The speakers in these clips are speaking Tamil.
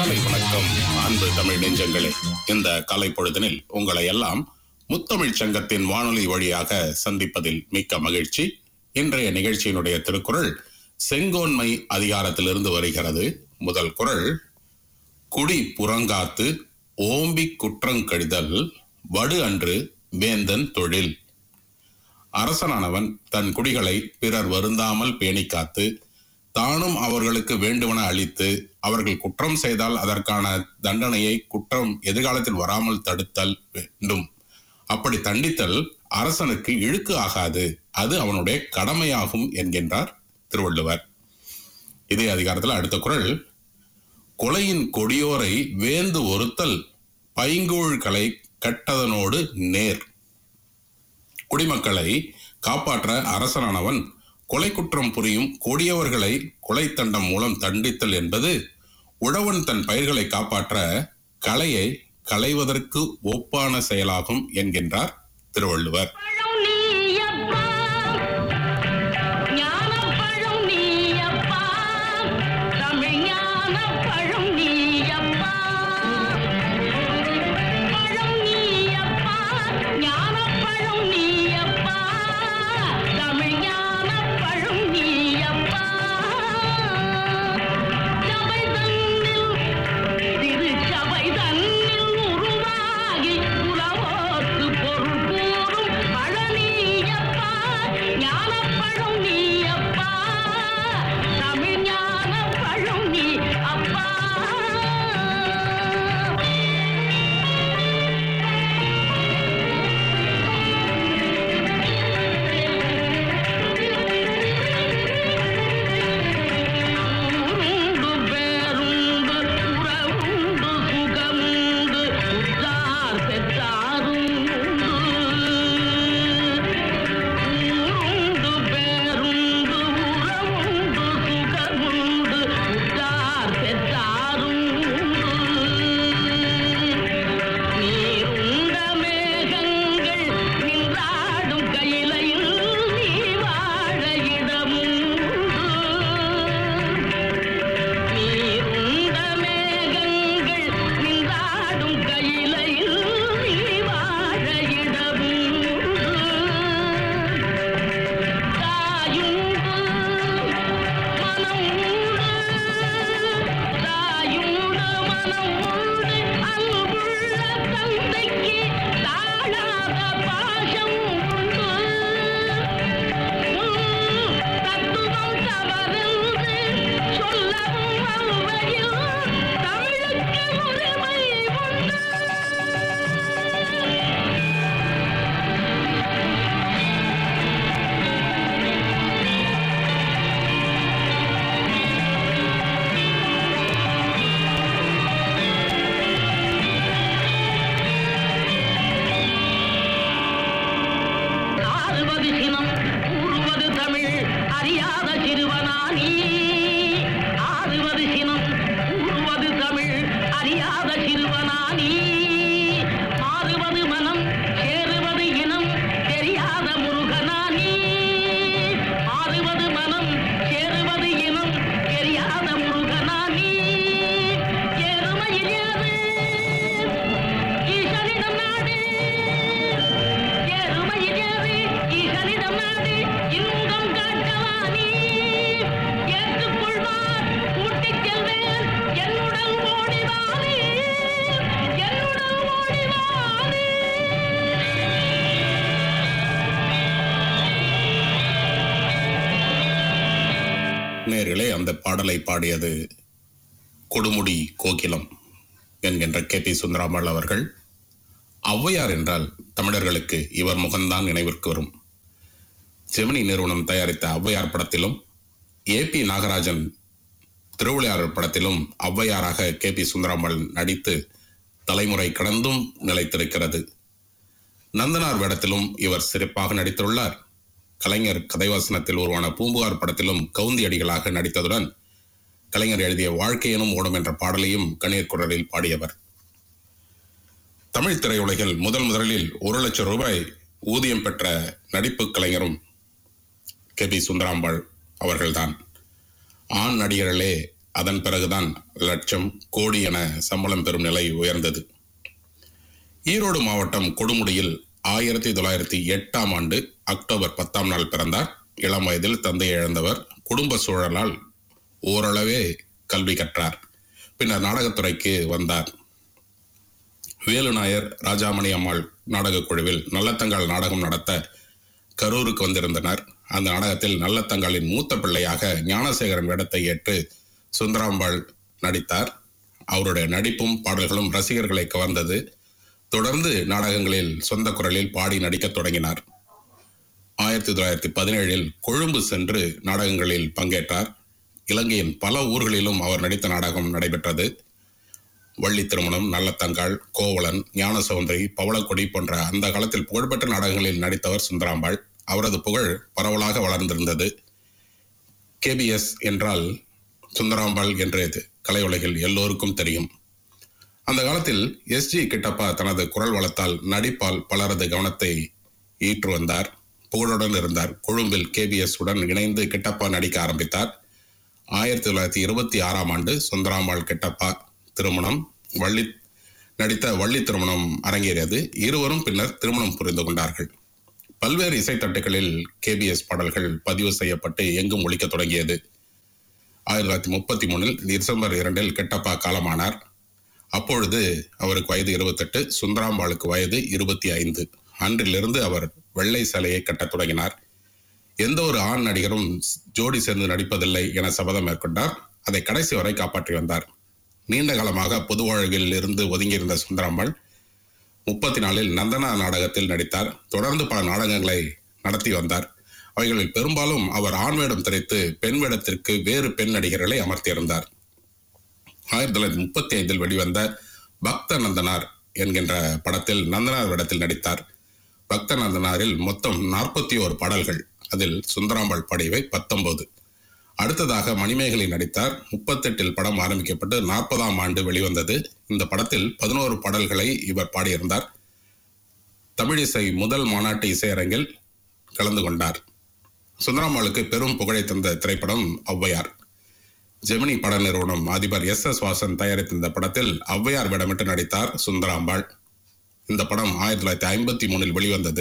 காலை வணக்கம் அன்பு தமிழ் நெஞ்சங்களே இந்த காலை பொழுதினில் உங்களை எல்லாம் முத்தமிழ் சங்கத்தின் வானொலி வழியாக சந்திப்பதில் மிக்க மகிழ்ச்சி இன்றைய நிகழ்ச்சியினுடைய திருக்குறள் செங்கோன்மை அதிகாரத்திலிருந்து வருகிறது முதல் குறள் குடி புறங்காத்து ஓம்பி குற்றங்கழிதல் வடு அன்று வேந்தன் தொழில் அரசனானவன் தன் குடிகளை பிறர் வருந்தாமல் பேணி காத்து தானும் அவர்களுக்கு வேண்டுவன அளித்து அவர்கள் குற்றம் செய்தால் அதற்கான தண்டனையை குற்றம் எதிர்காலத்தில் வராமல் தடுத்தல் வேண்டும் அப்படி தண்டித்தல் அரசனுக்கு இழுக்கு ஆகாது அது அவனுடைய கடமையாகும் என்கின்றார் திருவள்ளுவர் இதே அதிகாரத்தில் அடுத்த குறள் கொலையின் கொடியோரை வேந்து ஒருத்தல் பைங்கூழ்களை கட்டதனோடு நேர் குடிமக்களை காப்பாற்ற அரசனானவன் கொலை குற்றம் புரியும் கொடியவர்களை கொலை தண்டம் மூலம் தண்டித்தல் என்பது உழவன் தன் பயிர்களை காப்பாற்ற களையை களைவதற்கு ஒப்பான செயலாகும் என்கின்றார் திருவள்ளுவர் பழம் நீயப்பா ஞானப்பழம் நீயப்பா தமிழ் ஞானப்பழம் நீயப்பா பழம் நீயப்பா ஞானப்பழம் நீயப்பா தமிழ் ஞானப்பழம் நீயப்பா சபை தன்னில் திருச்சபை தன்னில் உருவாகி உலகோர்க்கு பொருள் கூறும் பழனியப்பா ஞானப்பழம் நீயப்பா தமிழ் ஞானப்பழம் நீ அப்பா உண்டு பேருண்டு உறவுண்டு சுகமுண்டு உற்றார் பெற்றாரும் உண்டு பேருண்டு உறவுண்டு சுகமுண்டு உற்றார் பெற்றாரும் நீருண்ட மேகங்கள் நின்றாடும் கையிலையில் நீ வாழ இடமுண்டு நீருண்ட மேகங்கள் நின்றாடும் கையிலையில் நீ வாழ இடமுண்டு தாயுண்டு மனம் உண்டு தாயுண்டு மனம் உண்டு அன்புள்ள தந்தைக்கு தாழாத பாசம் உண்டு தத்துவம் தவறென்று சொல்லவும் அவ்வையில் தமிழுக்கு உரிமை உண்டு ஆறுவது சினம் கூறுவது தமிழ் அறியாத சிறுவனானி ஆறுவது சினம் கூறுவது தமிழ் அறியாத சிறுவனானி மாறுவது மனம் சேருவது இனம் தெரியாத முருகனானி மாறுவது மனம் சேருவது இனம் தெரியாத முருகனானி எருமையில் ஏறு ஈசனிடம் நாடு எருமையில் ஏறி ஈசனிடம் நாடு இன்பம் காட்டவானி ஏற்றுக்கொள்வார் கூட்டிச் செல்வேன் என்னுடன் ஓடிவானி என்னுடன் ஓடிவானி நேர்களே அந்த பாடலை பாடியது கொடுமுடி கோகிலம் என்கின்ற கே பி சுந்தராமல் அவர்கள் ஔவையார் என்றால் தமிழர்களுக்கு இவர் முகம்தான் நினைவிற்கு வரும் ஜெமினி நிறுவனம் தயாரித்த ஔவையார் படத்திலும் ஏ பி நாகராஜன் திருவிளையாடல் படத்திலும் ஔவையாராக கே பி சுந்தராமல் நடித்து தலைமுறை கடந்தும் நிலைத்திருக்கிறது நந்தனார் வேடத்திலும் இவர் சிறப்பாக நடித்துள்ளார் கலைஞர் கதைவாசனத்தில் உருவான பூம்புகார் படத்திலும் கவுந்தி அடிகளாக நடித்ததுடன் கலைஞர் எழுதிய வாழ்க்கையெனும் ஓடும் என்ற பாடலையும் கணீர் குரலில் பாடியவர் தமிழ் திரையுலகில் முதல் முதலில் ஒரு லட்சம் ரூபாய் ஊதியம் பெற்ற நடிப்பு கலைஞரும் கே பி சுந்தராம்பாள் அவர்கள்தான் ஆண் நடிகர்களே அதன் பிறகுதான் லட்சம் கோடி என சம்பளம் பெறும் நிலை உயர்ந்தது ஈரோடு மாவட்டம் கொடுமுடியில் ஆயிரத்தி தொள்ளாயிரத்தி எட்டாம் ஆண்டு அக்டோபர் பத்தாம் நாள் பிறந்தார் இளம் வயதில் தந்தையை இழந்தவர் குடும்ப சூழலால் ஓரளவே கல்வி கற்றார் பின்னர் நாடகத்துறைக்கு வந்தார் வேலு நாயர் ராஜாமணி அம்மாள் நாடகக் குழுவில் நல்லத்தங்கால் நாடகம் நடத்த கரூருக்கு வந்திருந்தனர் அந்த நாடகத்தில் நல்லத்தங்காலின் மூத்த பிள்ளையாக ஞானசேகரன் வேடத்தை ஏற்று சுந்தராம்பாள் நடித்தார் அவருடைய நடிப்பும் பாடல்களும் ரசிகர்களை கவர்ந்தது தொடர்ந்து நாடகங்களில் சொந்த குரலில் பாடி நடிக்கத் தொடங்கினார் ஆயிரத்தி தொள்ளாயிரத்தி பதினேழில் கொழும்பு சென்று நாடகங்களில் பங்கேற்றார் இலங்கையின் பல ஊர்களிலும் அவர் நடித்த நாடகம் நடைபெற்றது வள்ளி திருமணம் நல்லத்தங்காள் கோவலன் ஞான சௌந்தரி பவளக்கொடி போன்ற அந்த காலத்தில் புகழ்பெற்ற நாடகங்களில் நடித்தவர் சுந்தராம்பாள் அவரது புகழ் பரவலாக வளர்ந்திருந்தது கேபிஎஸ் என்றால் சுந்தராம்பாள் என்று கலையுலகில் எல்லோருக்கும் தெரியும் அந்த காலத்தில் எஸ்ஜி கிட்டப்பா தனது குரல் வளத்தால் நடிப்பால் பலரது கவனத்தை ஈற்று வந்தார் புகழுடன் இருந்தார் கொழும்பில் கேபிஎஸ் உடன் இணைந்து கிட்டப்பா நடிக்க ஆரம்பித்தார் ஆயிரத்தி தொள்ளாயிரத்தி இருபத்தி ஆறாம் ஆண்டு சுந்தராம்பாள் கிட்டப்பா திருமணம் வள்ளி நடித்த வள்ளி திருமணம் அரங்கேறியது இருவரும் பின்னர் திருமணம் புரிந்து கொண்டார்கள் பல்வேறு இசைத்தட்டுகளில் கேபிஎஸ் பாடல்கள் பதிவு செய்யப்பட்டு எங்கும் ஒழிக்கத் தொடங்கியது ஆயிரத்தி தொள்ளாயிரத்தி முப்பத்தி மூணில் டிசம்பர் இரண்டில் கிட்டப்பா காலமானார் அப்பொழுது அவருக்கு வயது இருபத்தெட்டு சுந்தராம்பாளுக்கு வயது இருபத்தி ஐந்து அன்றிலிருந்து அவர் வெள்ளை சிலையை கட்டத் தொடங்கினார் எந்த ஒரு ஆண் நடிகரும் ஜோடி சேர்ந்து நடிப்பதில்லை என சபதம் மேற்கொண்டார் அதை கடைசி வரை காப்பாற்றி வந்தார் நீண்ட காலமாக பொது வாழ்வில் இருந்து ஒதுங்கியிருந்த சுந்தராம்பாள் முப்பத்தி நாலில் நந்தனா நாடகத்தில் நடித்தார் தொடர்ந்து பல நாடகங்களை நடத்தி வந்தார் அவைகளில் பெரும்பாலும் அவர் ஆண் வேடம் திரைத்து பெண் வேடத்திற்கு வேறு பெண் நடிகர்களை அமர்த்தியிருந்தார் ஆயிரத்தி தொள்ளாயிரத்தி முப்பத்தி ஐந்தில் வெளிவந்த பக்த நந்தனார் என்கின்ற படத்தில் நந்தனார் வேடத்தில் நடித்தார் பக்த நந்தனாரில் மொத்தம் நாற்பத்தி ஓரு பாடல்கள் அதில் சுந்தராம்பாள் பாடியவை பத்தொன்பது அடுத்ததாக மணிமேகலை நடித்தார் முப்பத்தெட்டில் படம் ஆரம்பிக்கப்பட்டு நாற்பதாம் ஆண்டு வெளிவந்தது இந்த படத்தில் பதினோரு பாடல்களை இவர் பாடியிருந்தார் தமிழிசை முதல் மாநாட்டு இசையரங்கில் கலந்து கொண்டார் சுந்தராம்பாளுக்கு பெரும் புகழை தந்த திரைப்படம் ஔவையார் ஜெமினி பட நிறுவனம் அதிபர் எஸ் எஸ் வாசன் தயாரித்த இந்த படத்தில் ஔவையார் வேடமிட்டு நடித்தார் சுந்தராம்பாள் இந்த படம் ஆயிரத்தி தொள்ளாயிரத்தி ஐம்பத்தி மூணில் வெளிவந்தது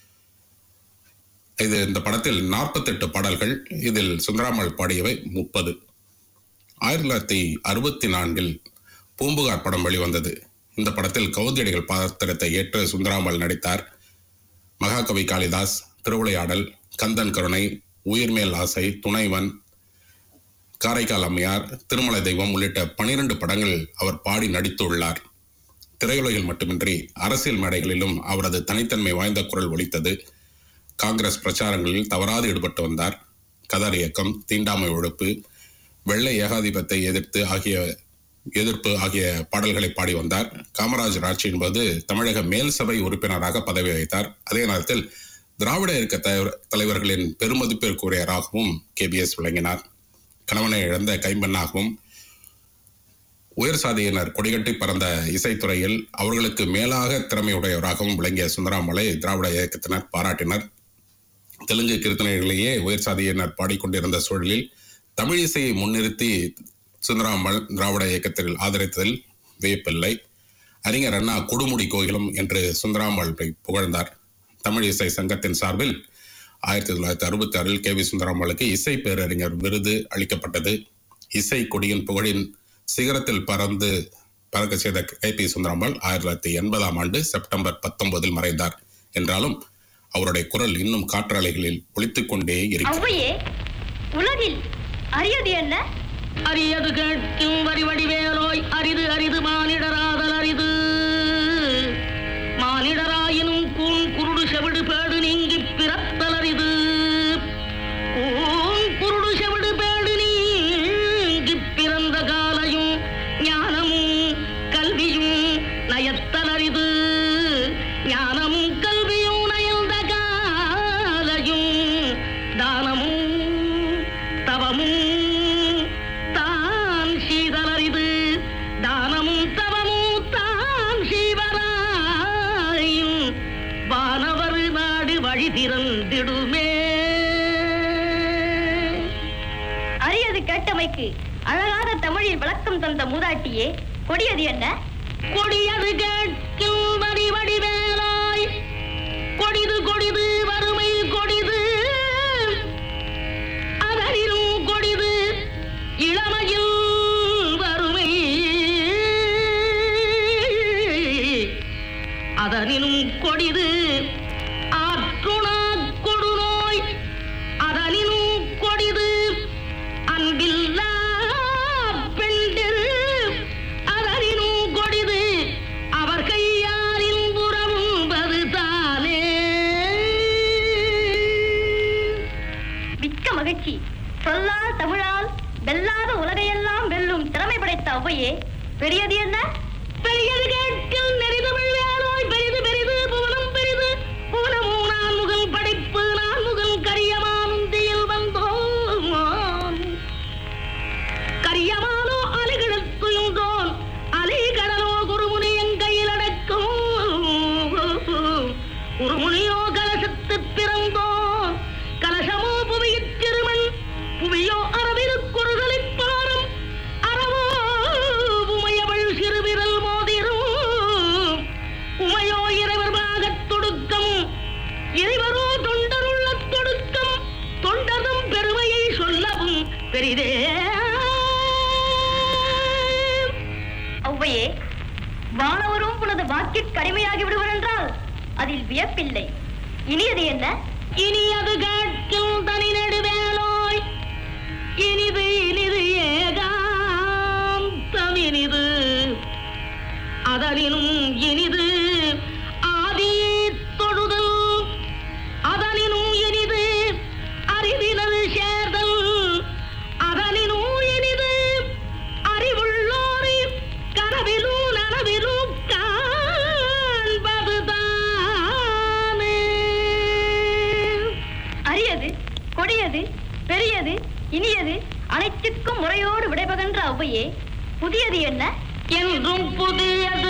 இது இந்த படத்தில் நாற்பத்தெட்டு பாடல்கள் இதில் சுந்தராம்பாள் பாடியவை முப்பது ஆயிரத்தி தொள்ளாயிரத்தி அறுபத்தி நான்கில் பூம்புகார் படம் வெளிவந்தது இந்த படத்தில் கவுந்தியடிகள் பாத்திரத்தை ஏற்று சுந்தராம்பாள் நடித்தார் மகாகவி காளிதாஸ் திருவிளையாடல் கந்தன் கருணை உயிர்மேல் ஆசை துணைவன் காரைக்கால் அம்மையார் திருமலை தெய்வம் உள்ளிட்ட பனிரெண்டு படங்கள் அவர் பாடி நடித்துள்ளார் திரையுலகில் மட்டுமின்றி அரசியல் மேடைகளிலும் அவரது தனித்தன்மை வாய்ந்த குரல் ஒலித்தது காங்கிரஸ் பிரச்சாரங்களில் தவறாது ஈடுபட்டு வந்தார் கதர் இயக்கம் தீண்டாமை ஒழிப்பு வெள்ளை ஏகாதிபத்தை எதிர்த்து ஆகிய எதிர்ப்பு ஆகிய பாடல்களை பாடி வந்தார் காமராஜர் ஆட்சியின் போது தமிழக மேல் சபை உறுப்பினராக பதவி வகித்தார் அதே நேரத்தில் திராவிட இயக்க தலைவர்- தலைவர்களின் பெருமதிப்பிற்குரியராகவும் கேபிஎஸ் விளங்கினார் கணவனை இழந்த கைம்பெண்ணாகவும் உயர் சாதியினர் கொடிகட்டி பறந்த இசைத்துறையில் அவர்களுக்கு மேலாக திறமையுடையவராகவும் விளங்கிய சுந்தராமலை திராவிட இயக்கத்தினர் பாராட்டினர் தெலுங்கு கீர்த்தனைகளையே உயர் சாதியினர் பாடிக்கொண்டிருந்த சூழலில் தமிழ் இசையை முன்னிறுத்தி சுந்தராமல் திராவிட இயக்கத்தில் ஆதரித்ததில் வியப்பில்லை அறிஞர் அண்ணா கொடுமுடி கோயிலும் என்று சுந்தராம்பாளை புகழ்ந்தார் தமிழ் இசை சங்கத்தின் சார்பில் ஆயிரத்தி தொள்ளாயிரத்தி அறுபத்தி ஆறில் கே வி சுந்தராம்பாளுக்கு இசை பேரறிஞர் விருது அளிக்கப்பட்டது இசை கொடியின் புகழின் சிகரத்தில் பறந்து பறக்க செய்த கே பி சுந்தராம்பாள் ஆயிரத்தி தொள்ளாயிரத்தி எண்பதாம் ஆண்டு செப்டம்பர் பத்தொன்பதில் மறைந்தார் என்றாலும் அவருடைய குரல் இன்னும் காற்றாலைகளில் ஒலித்துக் கொண்டே இருக்கிறது ஔவையே உலகில் அரியது என்ன அரியது கேட்கும் வரிவடிவேலோய் அரிது அரிது மானிடராதல் அரிது மானிடராயினும் கூன் குருடு செவிடு பேடு நீங்கி பிறத்தல் அரிது கூன் குருடு செவிடு பேடு நீங்கி பிறந்த காலையும் ஞானமும் கல்வியும் நயத்தல் அரிது ஞானமும் கல்வியும் நயந்த காலையும் தானமும் தவமும் தான் சீதலரிது தானமும் தவமும் தான் சீவராயும் வானவர் நாடு வழி திறந்திடுமே அரியது கேட்டமைக்கு அழகான தமிழ் தமிழில் விளக்கம் தந்த மூதாட்டியே கொடியது என்ன கொடியது கேட்கும் வரி வடிவேலாய் கொடிது கொடிது வறுமை கொடிது அதனிலும் கொடிது இளமையில் வறுமை அதனிலும் கொடிது ஆற்றுணா கொடுநோய் அதனிலும் கொடிது அன்பில்லா பெண்டில் அதனினும் கொடிது அவர் கையாரின் புறம்பது தானே மிக்க மகிழ்ச்சி சொல்லால் தமிழால் வெல்லாத உலகையெல்லாம் வெல்லும் திறமை படைத்த ஔவையே பெரியது என்ன பெரியது கேட்கில் நெறிதமிழ் வேலோய் பெரிது பெரிது புவனம் பெரிது புவனமோ நான் முகல் படைப்பு நான் முகல் கரியமானுந்தியில் வந்தோம் கரியமானோ அலைகிழத்துயுந்தோன் அலை கடலோ குருமுனி என் கையில் அடக்கும் குருமுனியோ கலசத்து பிறந்தோம் கலசமோ புவியிற் திருமண் புவியோ அரவிருக்குறுதலிப் பாரம் அறவோ உமையவள் சிறுவிரல் மோதிரும் உமையோ இறைவர் பாகத் தொடுக்கம் இறைவரோ தொண்டருள்ள தொடுக்கம் தொண்டரும் பெருமையை சொல்லவும் பெரிதே ஔவையே வானவரும் உனது வாக்கிற்கு அடிமையாகி விடுவர் என்றால் அதில் வியப்பில்லை இனியது என்ன இனி அது கேட்கும் தனி நெடுவேலோய் இனிது இனிது ஏகாந்தம் இனிது அதனினும் இனிது ஆதி தொழுதல் அதனினும் இனிது அறிவினது சேர்தல் அதனினும் இனிது அறிவுள்ளோரை கனவிலும் நனவிலும் காண்பதுதானே அரியது கொடியது பெரியது இனியது அனைத்திற்கும் முறையோடு விடைபகன்ற ஔவையே புதியது என்ன என்றும் புதியது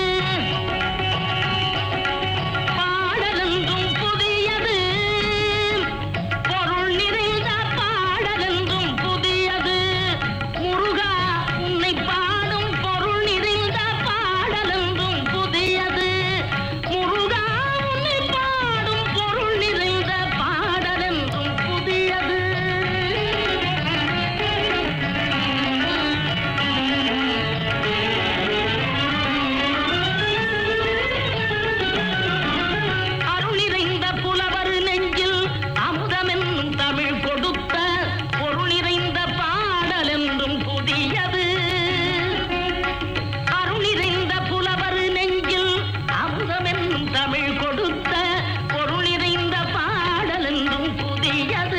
பாடலென்றும் புதியது பொருள் நிறைந்த பாடலென்றும் புதியது முருகா உன்னை பாடும் பொருள் நிறைந்த பாடலென்றும் புதியது முருகா உன்னை பாடும் பொருள் நிறைந்த பாடலென்றும் புதியது அருள் நிறைந்த புலவர் நெஞ்சில் அமுதமென்னும் தமிழ் கொடுத்த பொருள் நிறைந்த பாடல் என்றும் புதியது அருள் நிறைந்த புலவர் நெஞ்சில் அமுதமென்னும் தமிழ் கொடுத்த பொருள் நிறைந்த பாடல் என்றும் புதியது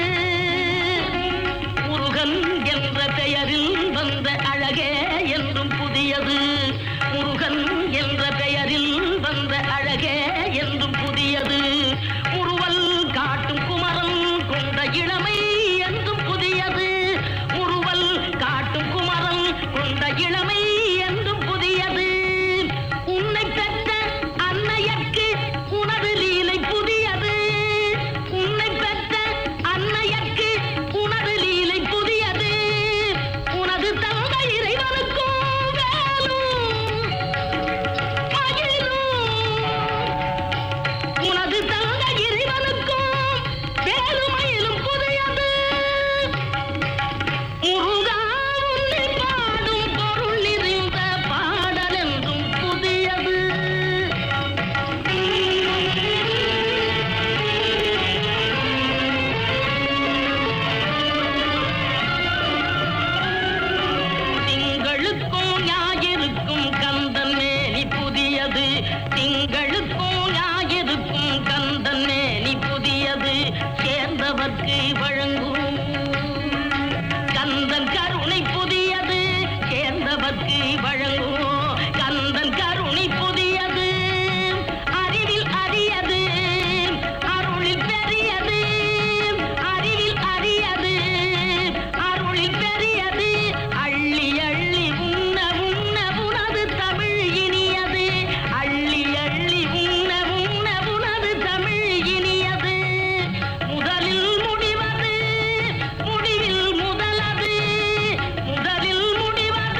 முருகன் என்ற பெயரில் வந்த அழகே என்றும் புதியது முருகன் என்ற பெயரில் வந்த அழகே என்றும் புதியது முருவல் காட்டும் குமரன் கொண்ட இளமை என்றும் புதியது முருவல் காட்டும் குமரன் கொண்ட இளமை என்றும் புதியது உன்னை பெற்ற அன்னையர்க்கு உனது லீலை புதியது உன்னை பெற்ற அன்னையர்க்கு உனது லீலை புதியது உனது தந்தை இறைவனுக்கும் வேலும் மகிழும் உனது தந்தை இறைவனுக்கும் வேலுமயிலும் புதியது முருகா உன்னை பாடும் பொருள் நிறைந்த பாடல் என்றும் புதியது திங்களுக்கும் ஞாயிறுக்கும் கந்தன் மேனி புதியது திங்களுக்கும் ஞாயிறுக்கும் கந்தன் மேனி புதியது சேர்ந்தவர்க்கு வழங்கும் கந்தன் கருணை புதியது சேர்ந்தவர்க்கு வழங்கும் கந்தன் கருணை புதியது அறிவில் அரியது அருளில் பெரியது அறிவில் அரியது அருளில் பெரியது அள்ளி அள்ளி உண்ண உண்ண உனது தமிழ் இனியது அள்ளி அள்ளி உண்ண உண்ண உனது தமிழ் இனியது முதலில் முடிவது முடிவில் முதலது முதலில் முடிவது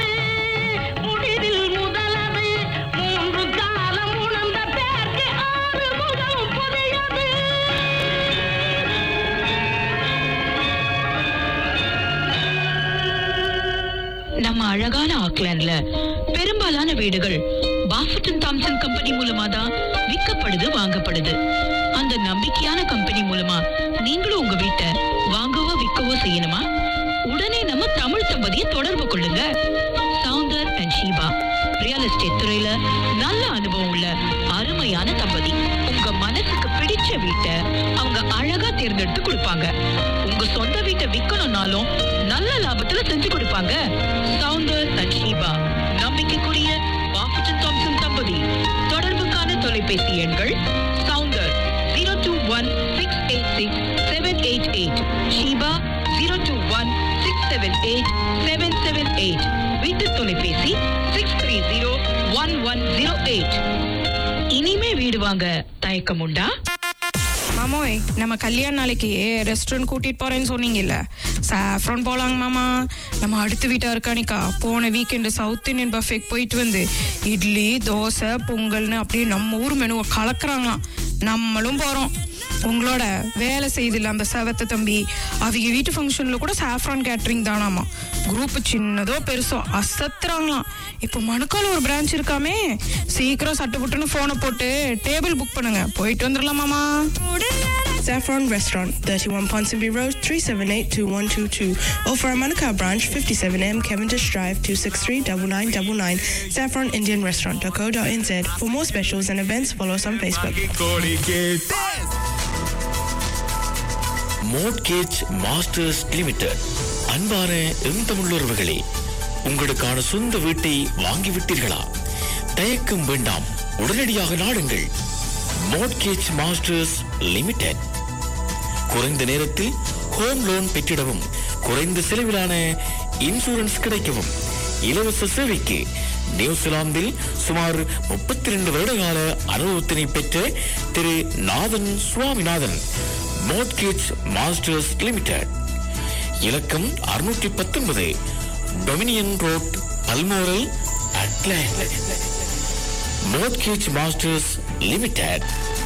அழகான ஆக்லாண்ட்ல பெரும்பாலான வீடுகள் பாஃபட்டன் தாம்சன் கம்பெனி மூலமா தான் விற்கப்படுது வாங்கப்படுது அந்த நம்பிக்கையான கம்பெனி மூலமா நீங்களும் உங்க வீட்டை வாங்கவோ விற்கவோ செய்யணுமா உடனே நம்ம தமிழ் தம்பதியை தொடர்பு கொள்ளுங்க Soundar and Sheeba real estate துறையில நல்ல அனுபவம் உள்ள அருமையான தம்பதி உங்க மனசுக்கு பிடிச்ச வீட்டை அவங்க அழகா தேர்ந்தெடுத்து கொடுப்பாங்க உங்க சொந்த வீட்டை விக்கணும்னாலும் நல்ல லாபத்துல செஞ்சு கொடுப்பாங்க சவுந்தர் அண்ட் ஷீபா நம்பிக்கைக்குரிய பாஃபட்டன் தாம்சன் தம்பதி தொடர்புக்கான தொலைபேசி எண்கள் Soundar zero two one six eight six seven eight eight Sheeba zero two one six seven eight seven seven eight வீட்டு தொலைபேசி six three zero one one zero eight இனிமே வீடு வாங்க தயக்கம் உண்டா மாமோய் நம்ம கல்யாண நாளைக்கு ரெஸ்டாரண்ட் கூட்டிட்டு போறேன்னு சொன்னீங்கல்ல சாஃப்ரான் போலாங்க மாமா நம்ம அடுத்த வீட்டா இருக்கானிக்கா போன வீக்கெண்டு சவுத் இந்தியன் பஃபேக்கு போயிட்டு வந்து இட்லி தோசை பொங்கல்னு அப்படியே நம்ம ஊர் மெனுவை கலக்குறாங்களாம் நம்மளும் போறோம் உங்களோட வேலை செய்தில்ல அந்த செவத்த தம்பி அவங்க வீட்டு ஃபங்க்ஷன்ல கூட சாஃப்ரான் கேட்டரிங் தானாமா குரூப் சின்னதோ பெருசோ அசத்துறாங்களாம் இப்போ மணுக்கால ஒரு பிரான்ச் இருக்காமே சீக்கிரம் சட்டு புட்டுன்னு ஃபோனை போட்டு டேபிள் புக் பண்ணுங்க போயிட்டு வந்துடலாமாமா Saffron Restaurant, 31 Ponsonby Road, 378-2122. Or for our Manukau branch, 57M Cavendish Drive, 263-9999. Saffron Indian Restaurant.co.nz. For more specials and events, follow us on Facebook. Mortgage Masters Limited அன்பான எந்தமுள்ளவர்களே உங்களுக்கான சொந்த வீட்டை வாங்கிவிட்டீர்களா தயக்கம் வேண்டாம் உடனடியாக நாடுங்கள் மோட்கேஜ் மாஸ்டர்ஸ் லிமிடெட் குறைந்த நேரத்தில் ஹோம் லோன் பெற்றிடவும் குறைந்த செலவிலான இன்சூரன்ஸ் கிடைக்கவும் இலவச சேவைக்கு நியூசிலாந்தில் சுமார் முப்பத்தி ரெண்டு வருடகால அனுபவத்தினை பெற்ற திரு Nathan Swaminathan Mortgage Masters Limited இலக்கம் அறுநூற்றி பத்தொன்பது Dominion Road Balmoral Auckland Mortgage Masters Limited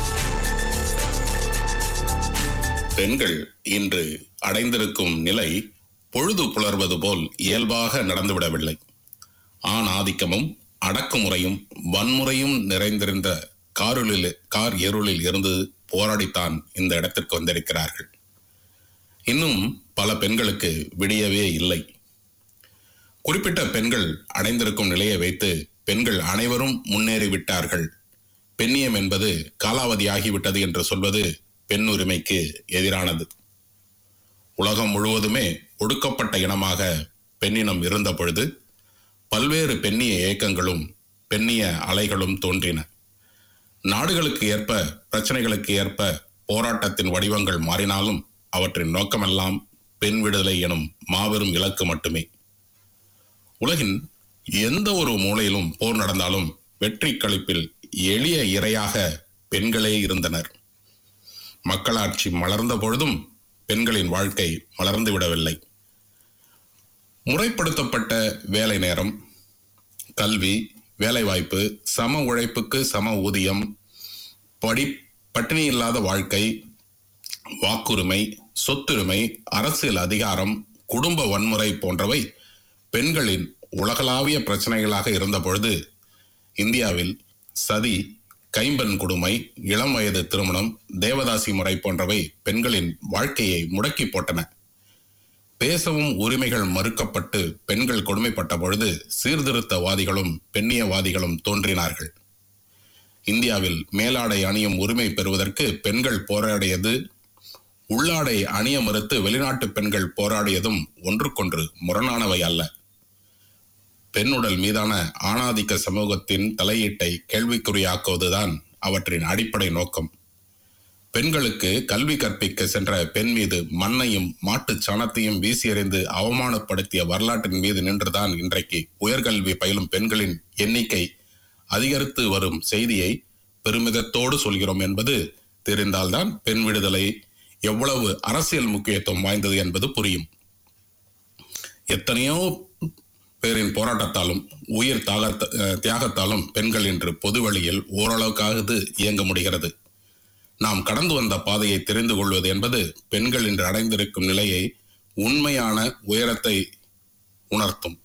பெண்கள் இன்று அடைந்திருக்கும் நிலை பொழுது புலர்வது போல் இயல்பாக நடந்துவிடவில்லை ஆண் ஆதிக்கமும் அடக்குமுறையும் வன்முறையும் நிறைந்திருந்த காருளில் கார் இருளில் இருந்து போராடித்தான் இந்த இடத்திற்கு வந்திருக்கிறார்கள் இன்னும் பல பெண்களுக்கு விடியவே இல்லை குறிப்பிட்ட பெண்கள் அடைந்திருக்கும் நிலையை வைத்து பெண்கள் அனைவரும் முன்னேறிவிட்டார்கள் பெண்ணியம் என்பது காலாவதியாகிவிட்டது என்று சொல்வது பெண் உரிமைக்கு எதிரானது உலகம் முழுவதுமே ஒடுக்கப்பட்ட இனமாக பெண்ணினம் இருந்த பொழுது பல்வேறு பெண்ணிய இயக்கங்களும் பெண்ணிய அலைகளும் தோன்றின நாடுகளுக்கு ஏற்ப பிரச்சனைகளுக்கு ஏற்ப போராட்டத்தின் வடிவங்கள் மாறினாலும் அவற்றின் நோக்கமெல்லாம் பெண் விடுதலை எனும் மாபெரும் இலக்கு மட்டுமே உலகின் எந்த ஒரு மூலையிலும் போர் நடந்தாலும் வெற்றி களிப்பில் எளிய இரையாக பெண்களே இருந்தனர் மக்களாட்சி மலர்ந்த பொழுதும் பெண்களின் வாழ்க்கை மலர்ந்து விடவில்லை முறைப்படுத்தப்பட்ட வேலை நேரம் கல்வி வேலைவாய்ப்பு சம உழைப்புக்கு சம ஊதியம் படி பட்டினி இல்லாத வாழ்க்கை வாக்குரிமை சொத்துரிமை அரசியல் அதிகாரம் குடும்ப வன்முறை போன்றவை பெண்களின் உலகளாவிய பிரச்சனைகளாக இருந்த பொழுது இந்தியாவில் சதி கைம்பெண் கொடுமை இளம் வயது திருமணம் தேவதாசி முறை போன்றவை பெண்களின் வாழ்க்கையை முடக்கி போட்டன பேசவும் உரிமைகள் மறுக்கப்பட்டு பெண்கள் கொடுமைப்பட்ட பொழுது சீர்திருத்தவாதிகளும் பெண்ணியவாதிகளும் தோன்றினார்கள் இந்தியாவில் மேலாடை அணியும் உரிமை பெறுவதற்கு பெண்கள் போராடியது உள்ளாடை அணிய மறுத்து வெளிநாட்டு பெண்கள் போராடியதும் ஒன்றுக்கொன்று முரணானவை அல்ல பெண்ணுடல் மீதான ஆணாதிக்க சமூகத்தின் தலையீட்டை கேள்விக்குறியாக்குவதுதான் அவற்றின் அடிப்படை நோக்கம் பெண்களுக்கு கல்வி கற்பிக்க சென்ற பெண் மீது மண்ணையும் மாட்டுச் சாணத்தையும் வீசி எறிந்து அவமானப்படுத்திய வரலாற்றின் மீது நின்றுதான் இன்றைக்கு உயர்கல்வி பயிலும் பெண்களின் எண்ணிக்கை அதிகரித்து வரும் செய்தியை பெருமிதத்தோடு சொல்கிறோம் என்பது தெரிந்தால்தான் பெண் விடுதலை எவ்வளவு அரசியல் முக்கியத்துவம் வாய்ந்தது என்பது புரியும் எத்தனையோ பேரின் போராட்டத்தாலும் உயிர் தாக தியாகத்தாலும் பெண்கள் இன்று பொது வழியில் ஓரளவுக்காவது இயங்க முடிகிறது நாம் கடந்து வந்த பாதையை தெரிந்து கொள்வது என்பது பெண்கள் இன்று அடைந்திருக்கும் நிலையை உண்மையான உயரத்தை உணர்த்தும்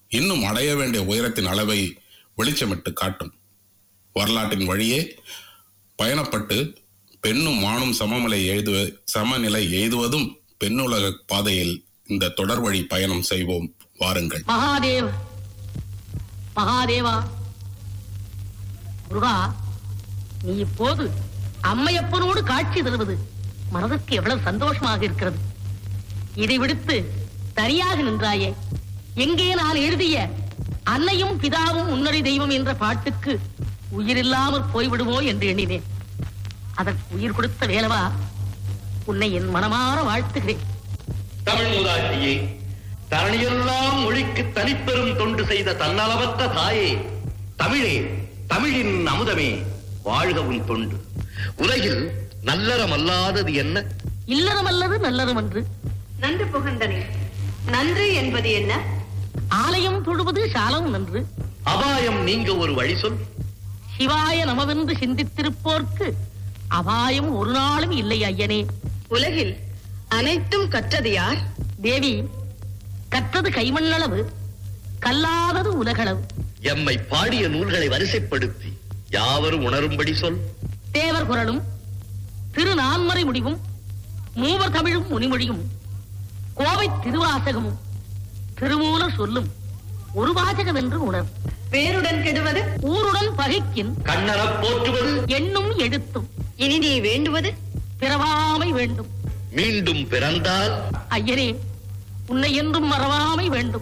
இன்னும் அடைய வேண்டிய உயரத்தின் அளவை வெளிச்சமிட்டு காட்டும் வரலாற்றின் வழியே பயணப்பட்டு பெண்ணும் ஆணும் சமநிலை எழுதுவ சமநிலை எய்துவதும் பெண்ணுலக பாதையில் இந்த தொடர் வழி பயணம் செய்வோம் வாருங்கள் மகாதேவ் மகாதேவா முருகா நீ இப்போது அம்மையப்பனோடு காட்சி தருவது மனதிற்கு எவ்வளவு சந்தோஷமாக இருக்கிறது இதை விடுத்து தனியாக நின்றாயே எங்கே நான் எழுதிய அன்னையும் பிதாவும் முன்னறி தெய்வம் என்ற பாட்டுக்கு உயிரில்லாமற் போய்விடுமோ என்று எண்ணினேன் அதற்கு உயிர் கொடுத்த வேலவா உன்னை என் மனமாற வாழ்த்துகிறேன் தமிழ் மூதாட்டியே தரணியெல்லாம் மொழிக்கு தனிப்பெரும் தொண்டு செய்த தன்னலவற்ற தாயே தமிழே தமிழின் அமுதமே வாழ்க உன் தொண்டு உலகில் நல்லறம் அல்லாதது என்ன இல்லறம் அல்லது நல்லறம் என்று நன்று புகந்தனே நன்று என்பது என்ன ஆலயம் தொழுவது சாலம் நன்று அபாயம் நீங்க ஒரு வழி சொல் சிவாய நமவென்று சிந்தித்திருப்போர்க்கு அபாயம் ஒரு நாளும் இல்லை ஐயனே உலகில் அனைத்தும் கற்றது யார் தேவி கற்றது கைமண்ணளவு கல்லாதது உலகளவு எம்மை பாடிய நூல்களை வரிசைப்படுத்தி யாவரும் உணரும்படி சொல் தேவர் குரலும் திரு நான்மறை முடிவும் மூவர் தமிழும் முனிமொழியும் கோவை திருவாசகமும் திருமூலர் சொல்லும் ஒரு வாசகம் என்று உணர் வேருடன் கெடுவது ஊருடன் பகைக்கின் கண்ணனப் போற்றுவது எண்ணும் எழுத்தும் இனி நீ வேண்டுவது பிறவாமை வேண்டும் மீண்டும் பிறந்தால் ஐயனே உன்னை என்றும் மறவாமை வேண்டும்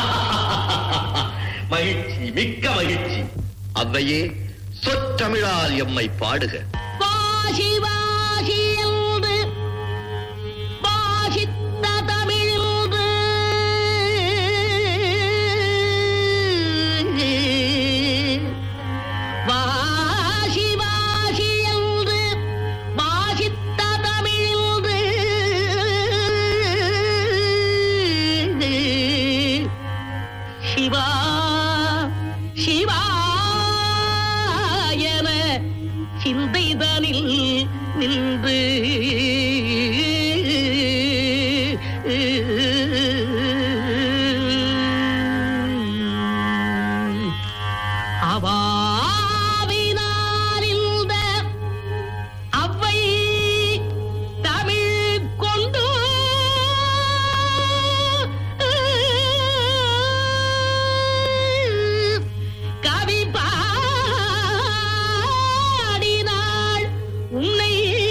மகிழ்ச்சி மிக்க மகிழ்ச்சி அவ்வையே சொற்றமிழால் எம்மை பாடுக வாசி வாசி என்று வாசித்த தமிழின்று வாசி வாசி என்று வாசித்த தமிழின்று சிவா சிவா என சிந்தைதனில் நின்று அவாவினால் இந்த அவ்வை தமிழ் கொண்டு கவி பாடினாள் உன்னை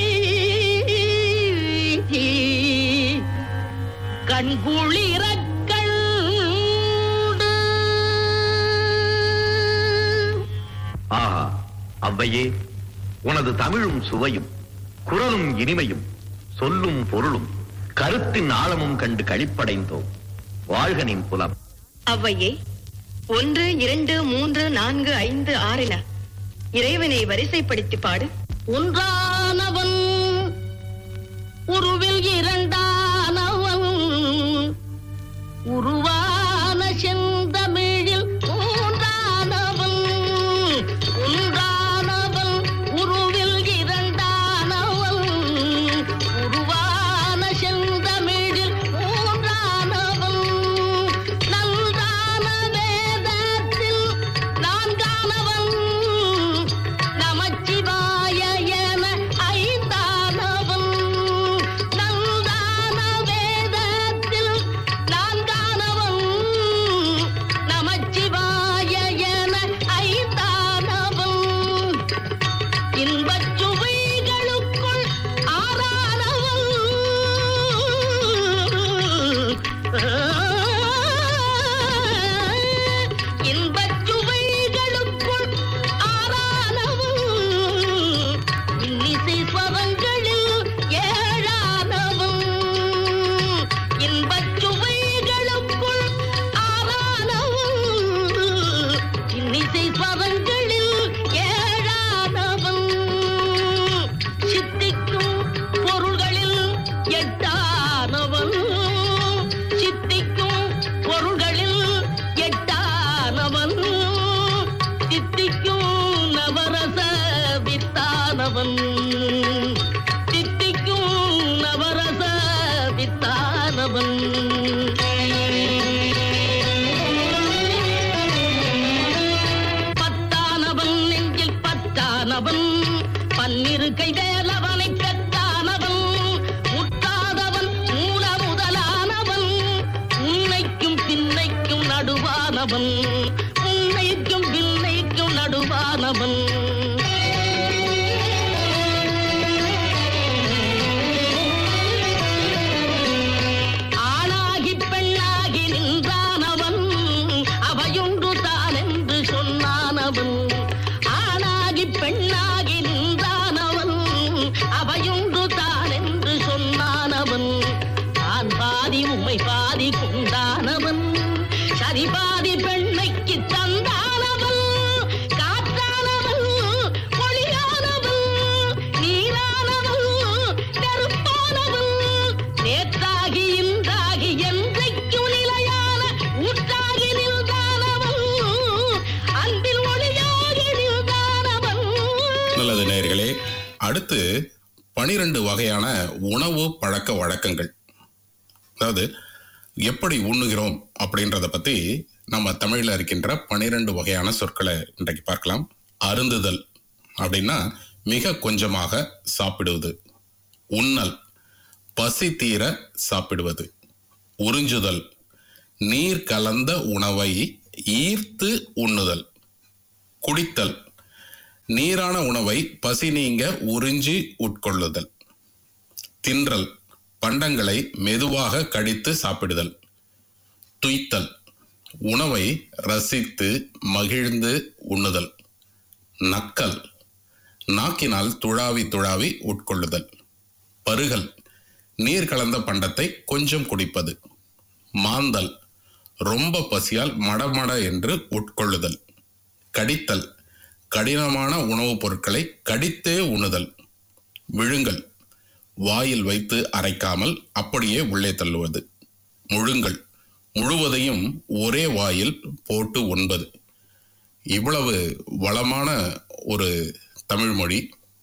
கண்குளிரக் கண்டு ஆஹா அவ்வையே உனது தமிழும் சுவையும் குரலும் இனிமையும் சொல்லும் பொருளும் கருத்தின் ஆழமும் கண்டு களிப்படைந்தோம் வாழ்கனின் புலம் அவ்வையே ஒன்று இரண்டு மூன்று நான்கு ஐந்து ஆறின இறைவனை வரிசைப்படுத்தி பாடு ஒன்றானவன் உருவில் இரண்டானவன் உருவான செந்தமிழில் மூன்றானவன் ஒன்றானவன் உருவில் இரண்டானவன் உருவான செந்தமிழில் மூன்றானவன் நன்றான வேதத்தில் நான்கானவன் நமச்சிவாய என ஐந்தானவன் நல்தான வேதத்தில் நான்கானவன் நமச்சிவாய என ஐந்தானவன் இன்பச் சுவைகளுக்குள் ஆறானவன் இன்பச் சுவைகளுக்குள் ஆறானவன் இன்னிசை ஸ்வரங்களில் ஏழானவன் இன்பச் சுவைகளுக்குள் ஆறானவன் இன்னிசை ஸ்வரங்களில் ஏழானவன் சித்திக்கும் பொருள்களில் எட்டானவன் சித்திக்கும் பொருள்களில் எட்டானவன் சித்திக்கும் நவரச வித்தானவன் சித்திக்கும் நவரச வித்தானவன் முத்தானவன் பன்னிருக்கை வேலவனை பெற்றானவன் முத்தாதவன் மூல முதலானவன் உன்னைக்கும் பின்னைக்கும் நடுவானவன் உன்னைக்கும் பின்னைக்கும் நடுவானவன் ஆணாகி பெண்ணாகி நின்றானவன் அவையுண்டு தான் என்று சொன்னானவன் ஆணாகி பெண்ணாகி நின்றானவன் அவையுண்டு தான் என்று சொன்னானவன் தான் பாதி உம்மை பாதி கொண்டானவன் சரி பாதி பெண்மைக்கு தந்தானவன் காற்றானவன் ஒளியானவன் நீரானவன் நெருப்பானவன் நேற்றாகி இன்றாகி என்றைக்கும் நிலையான ஊற்றாகி நின்றானவன் அன்பில் ஒளியாகி நின்றானவன் நல்லது நேயர்களே அடுத்து பனிரெண்டு வகையான உணவு பழக்க வழக்கங்கள் அதாவது எப்படி உண்ணுகிறோம் அப்படின்றத பத்தி நம்ம தமிழ்ல இருக்கின்ற பனிரெண்டு வகையான சொற்களை இன்றைக்கு பார்க்கலாம் அருந்துதல் அப்படின்னா மிக கொஞ்சமாக சாப்பிடுவது உண்ணல் பசி தீர சாப்பிடுவது உறிஞ்சுதல் நீர் கலந்த உணவை ஈர்த்து உண்ணுதல் குடித்தல் நீரான உணவை பசி நீங்க உறிஞ்சி உட்கொள்ளுதல் தின்றல் பண்டங்களை மெதுவாக கடித்து சாப்பிடுதல் துய்த்தல் உணவை ரசித்து மகிழ்ந்து உண்ணுதல் நக்கல் நாக்கினால் துழாவி துழாவி உட்கொள்ளுதல் பருகல் நீர் கலந்த பண்டத்தை கொஞ்சம் குடிப்பது மாந்தல் ரொம்ப பசியால் மடமட என்று உட்கொள்ளுதல் கடித்தல் கடினமான உணவுப் பொருட்களை கடித்தே உண்ணுதல் விழுங்கல் வாயில் வைத்து அரைக்காமல் அப்படியே உள்ளே தள்ளுவது முழுங்கல் முழுவதையும் ஒரே வாயில் போட்டு உண்பது இவ்வளவு வளமான ஒரு தமிழ் மொழி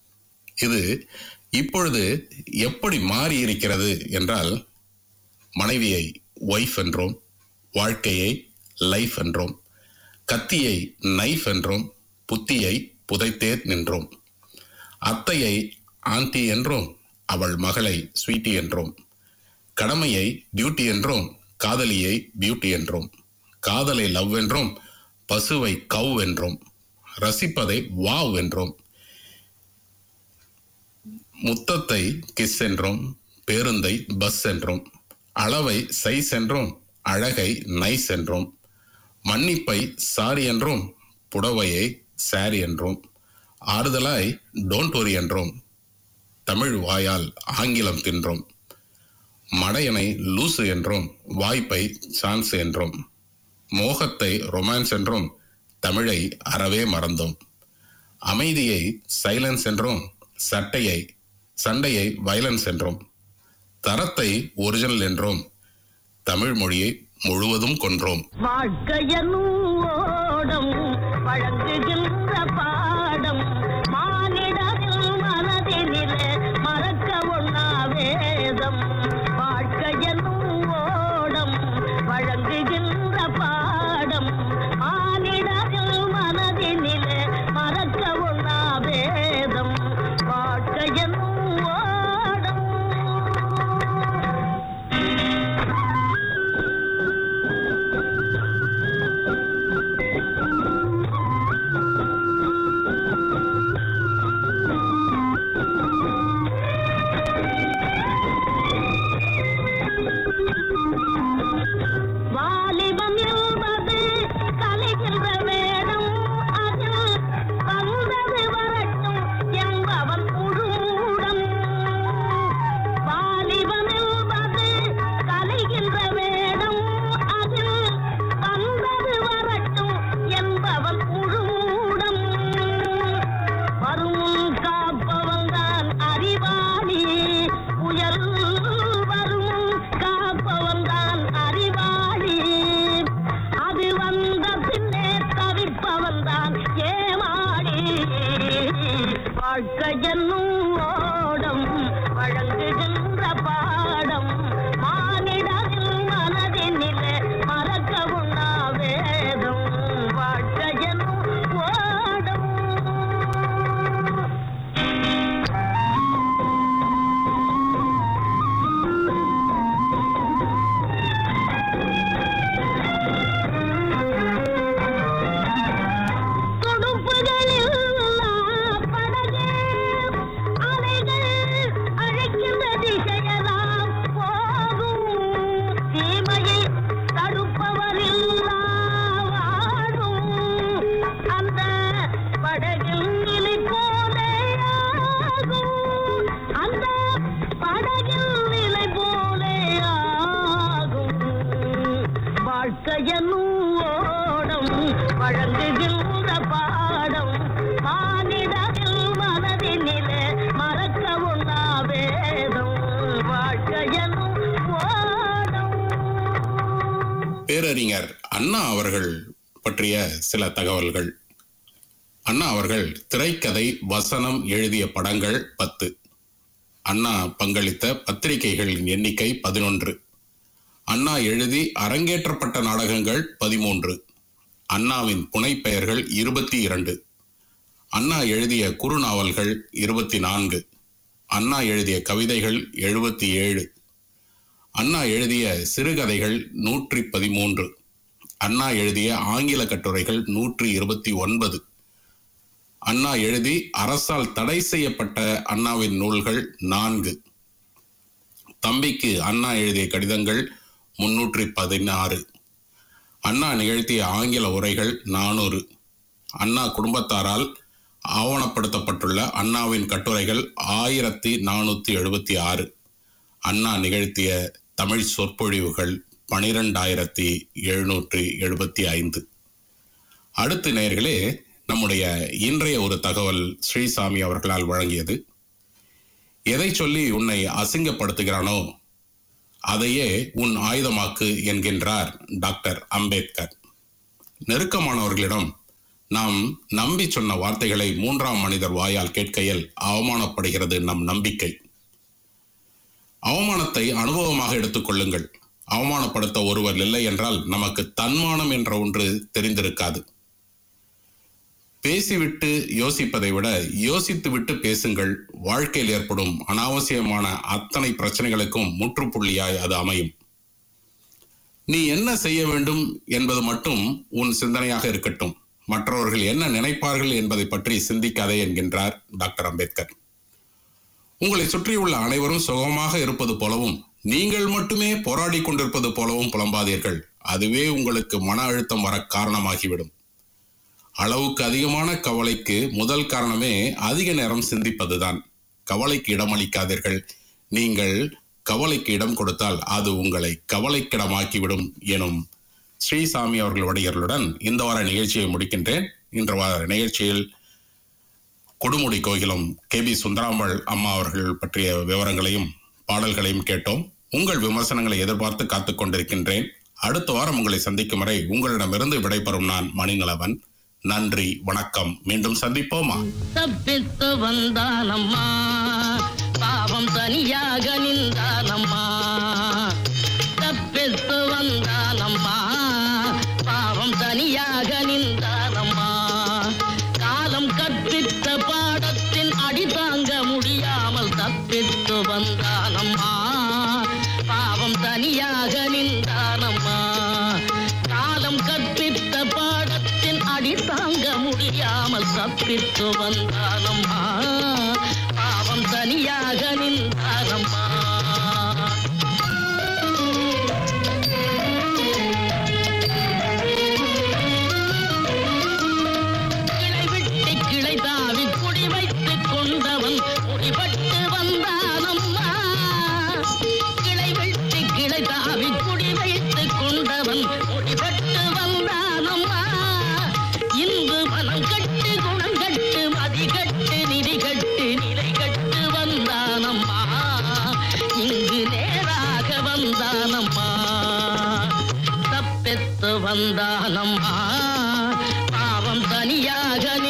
இது இப்பொழுது எப்படி மாறி இருக்கிறது என்றால் மனைவியை ஒய்ஃப் என்றோம் வாழ்க்கையை லைஃப் என்றோம் கத்தியை நைஃப் என்றோம் புத்தியை புதைத்தே நின்றோம் அத்தையை ஆண்டி என்றோம் அவள் மகளை ஸ்வீட்டி என்றோம் கடமையை டியூட்டி என்றோம் காதலியை பியூட்டி என்றோம் காதலை லவ் என்றோம் பசுவை கவ் என்றோம் ரசிப்பதை வாவ் என்றோம் முத்தத்தை கிஸ் என்றோம் பேருந்தை பஸ் என்றோம் அளவை சைஸ் என்றோம் அழகை நைஸ் என்றோம் மன்னிப்பை சாரி என்றோம் புடவையை சாரி என்றோம் ஆறுதலாய் டோன்ட் ஒரி என்றோம் தமிழ் வாயால் ஆங்கிலம் தின்றோம் மடையனை லூசு என்றோம் வாய்ப்பை சான்ஸ் என்றோம் மோகத்தை ரொமான்ஸ் என்றோம் தமிழை அறவே மறந்தோம் அமைதியை சைலன்ஸ் என்றோம் சட்டையை சண்டையை வைலன்ஸ் என்றோம் தரத்தை ஒரிஜினல் என்றோம் தமிழ் மொழியை முழுவதும் கொன்றோம் வாழ்க்கையனும் ஓடம் வழங்குகின்ற பாடம் மானிடரில் மனதினிலே மறக்க ஒண்ணா வேதம் வாழ்க்கையனும் ஓடம் வழங்குகின்ற பாடம் மானிடரில் மனதினிலே மறக்க ஒண்ணா வேதம் வாழ்க்கையனும் ஓடம் வாலிபம் என்பது கலைகின்ற வேடம் அதில் வந்தது வரட்டும் என்பவன் முழுடம் வாலிபம் என்பது கலைகின்ற வேடம் அதில் வந்தது வரட்டும் என்பவன் முழுடம் வரும் காப்பவன் தான் அறிவாளி புயல் வரும் காப்பவன் தான் அறிவாளி அது வந்த பின்னே தவிப்பவன் தான் ஏமாளி வாழ்க்கை என்னும் ஓடம் வழங்குகின்ற பாடம் மானிடரில் மனதினிலே மறக்க உண்ணா வேதம் வாழ்க்கை என்னும் ஓடம் பற்றிய சில தகவல்கள் அண்ணா அவர்கள் திரைக்கதை வசனம் எழுதிய படங்கள் பத்து அண்ணா பங்களித்த பத்திரிகைகளின் எண்ணிக்கை பதினொன்று அண்ணா எழுதி அரங்கேற்றப்பட்ட நாடகங்கள் பதிமூன்று அண்ணாவின் புனைப்பெயர்கள் இருபத்தி இரண்டு அண்ணா எழுதிய குறுநாவல்கள் இருபத்தி நான்கு அண்ணா எழுதிய கவிதைகள் எழுபத்தி ஏழு அண்ணா எழுதிய சிறுகதைகள் நூற்றி பதிமூன்று அண்ணா எழுதிய ஆங்கில கட்டுரைகள் நூற்றி இருபத்தி ஒன்பது அண்ணா எழுதி அரசால் தடை செய்யப்பட்ட அண்ணாவின் நூல்கள் நான்கு தம்பிக்கு அண்ணா எழுதிய கடிதங்கள் முன்னூற்றி பதினாறு அண்ணா நிகழ்த்திய ஆங்கில உரைகள் நானூறு அண்ணா குடும்பத்தாரால் ஆவணப்படுத்தப்பட்டுள்ள அண்ணாவின் கட்டுரைகள் ஆயிரத்தி நானூற்றி எழுபத்தி ஆறு அண்ணா நிகழ்த்திய தமிழ் சொற்பொழிவுகள் பனிரெண்டாயிரத்தி எழுநூற்றி எழுபத்தி ஐந்து அடுத்து நேர்களே நம்முடைய இன்றைய ஒரு தகவல் ஸ்ரீசாமி அவர்களால் வழங்கியது எதை சொல்லி உன்னை அசிங்கப்படுத்துகிறானோ அதையே உன் ஆயுதமாக்கு என்கின்றார் டாக்டர் அம்பேத்கர் நெருக்கமானவர்களிடம் நாம் நம்பி சொன்ன வார்த்தைகளை மூன்றாம் மனிதர் வாயால் கேட்கையில் அவமானப்படுகிறது நம் நம்பிக்கை அவமானத்தை அனுபவமாக எடுத்துக்கொள்ளுங்கள் அவமானப்படுத்த ஒருவர் இல்லை என்றால் நமக்கு தன்மானம் என்ற ஒன்று தெரிந்திருக்காது பேசிவிட்டு யோசிப்பதை விட யோசித்துவிட்டு பேசுங்கள் வாழ்க்கையில் ஏற்படும் அனாவசியமான அத்தனை பிரச்சனைகளுக்கும் முற்றுப்புள்ளியாய் அது அமையும் நீ என்ன செய்ய வேண்டும் என்பது மட்டும் உன் சிந்தனையாக இருக்கட்டும் மற்றவர்கள் என்ன நினைப்பார்கள் என்பதை பற்றி சிந்திக்காதே என்கின்றார் டாக்டர் அம்பேத்கர் உங்களை சுற்றியுள்ள அனைவரும் சுகமாக இருப்பது போலவும் நீங்கள் மட்டுமே போராடி கொண்டிருப்பது போலவும் புலம்பாதீர்கள் அதுவே உங்களுக்கு மன அழுத்தம் வர காரணமாகிவிடும் அளவுக்கு அதிகமான கவலைக்கு முதல் காரணமே அதிக நேரம் சிந்திப்பதுதான் கவலைக்கு இடமளிக்காதீர்கள் நீங்கள் கவலைக்கு இடம் கொடுத்தால் அது உங்களை கவலைக்கிடமாக்கிவிடும் எனும் ஸ்ரீசாமி அவர்கள் வடிகர்களுடன் இந்த வார நிகழ்ச்சியை முடிக்கின்றேன் இன்று வார நிகழ்ச்சியில் கொடுமுடி கோகிலம் கே பி சுந்தராம்பல் அம்மா அவர்கள் பற்றிய விவரங்களையும் பாடல்களையும் கேட்டோம் உங்கள் விமர்சனங்களை எதிர்பார்த்து காத்துக் கொண்டிருக்கின்றேன் அடுத்த வாரம் உங்களை சந்திக்கும் வரை உங்களிடமிருந்து விடைபெறும் நான் மணிநலவன் நன்றி வணக்கம் மீண்டும் சந்திப்போமா தப்பித்து வந்தானம்மா பாவம் தனியாக நின்றானம்மா தப்பித்து வந்தானம்மா பாவம் தனியாக நின்றானம்மா காலம் கற்பித்த பாடத்தின் அடி தாங்க முடியாமல் தப்பித்து வந்தானம்மா பாவம் தனியாக நின்றானம்மா காலம் கற்பித்த பாடத்தின் அடி தாங்க முடியாமல் தப்பித்து வந்தானம்மா பாவம் தனியாக நின்றானம்மா கிளை விட்டு கிளை தாவி குடி வைத்துக் கொண்டவன் முடிபட்டு வந்தானம்மா கிளை விட்டு கிளை தாவி குடி வைத்துக் கொண்டவன் முடிபட்டு வந்தானம்மா இந்து மனம் கட்டு குணம் கட்டு மதி கட்டு நிதி கட்டு நிலை கட்டு வந்தானம்மா இங்கு நேராக வந்தானம்மா தப்பெத்து வந்தானம்மா பாவம் தனியாக